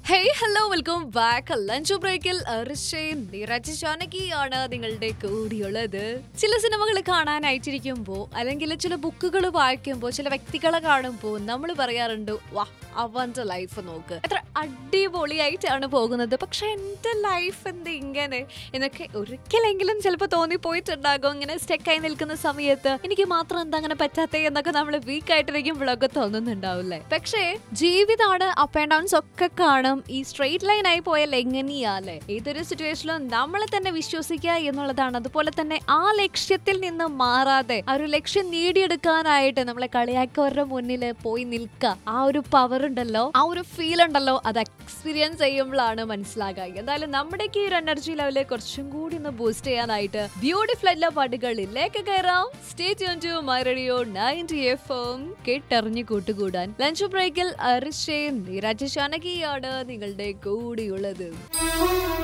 hey hello welcome back lunch ബ്രേക്കിൽ ഋഷയും നിരജ് ജാനകിയാണ് നിങ്ങളുടെ കൂടിയുള്ളത് ചില സിനിമകൾ കാണാനായിട്ടിരിക്കുമ്പോൾ അല്ലെങ്കിൽ ചില ബുക്കുകൾ വായിക്കുമ്പോൾ ചില വ്യക്തികളെ കാണുമ്പോൾ നമ്മൾ പറയാറുണ്ട് വാ അവന്റെ ലൈഫ് നോക്ക് എത്ര അടിപൊളിയായിട്ടാണ് പോകുന്നത് പക്ഷെ എന്റെ ലൈഫ് എന്ത് ഇങ്ങനെ എന്നൊക്കെ ഒരിക്കലെങ്കിലും ചിലപ്പോൾ തോന്നിപ്പോയിട്ടുണ്ടാകും ഇങ്ങനെ സ്റ്റെക്കായി നിൽക്കുന്ന സമയത്ത് എനിക്ക് മാത്രം എന്താ അങ്ങനെ പറ്റാത്തേ എന്നൊക്കെ നമ്മൾ വീക്ക് ആയിട്ടിരിക്കുമ്പോഴൊക്കെ തോന്നുന്നുണ്ടാവില്ലേ പക്ഷേ ജീവിതമാണ് അപ്പ് ആൻഡ് ഡൗൺസ് ഒക്കെ കാണും ഈ സ്ട്രെയിറ്റ് ലൈൻ ആയി പോയാൽ എങ്ങനെയാല്ലേ ഏതൊരു സിറ്റുവേഷനിലും നമ്മളെ തന്നെ വിശ്വസിക്കുക എന്നുള്ളതാണ് അതുപോലെ തന്നെ ആ ലക്ഷ്യത്തിൽ നിന്ന് മാറാതെ ആ ഒരു ലക്ഷ്യം നേടിയെടുക്കാനായിട്ട് നമ്മളെ കളിയാക്കവരുടെ മുന്നിൽ പോയി നിൽക്കുക ആ ഒരു പവർ ഉണ്ടല്ലോ ആ ഒരു ഫീൽ ഉണ്ടല്ലോ അത് എക്സ്പീരിയൻസ് ചെയ്യുമ്പോഴാണ് മനസ്സിലാകുക എന്തായാലും നമ്മുടെയൊക്കെ ഈ ഒരു എനർജി ലെവല് കുറച്ചും കൂടി ഒന്ന് ബൂസ്റ്റ് ചെയ്യാനായിട്ട് ബ്യൂട്ടിഫുൾ എല്ലാ പാട്ടുകളിലേക്ക് കയറാം stay tune to my radio ninety F M കേട്ടറിഞ്ഞു കൂട്ടുകൂടാൻ ലഞ്ച് ബ്രേക്കിൽ അരിഷേ നിരാജ് ജാനകിയാണ് നിങ്ങളുടെ കൂടിയുള്ളത്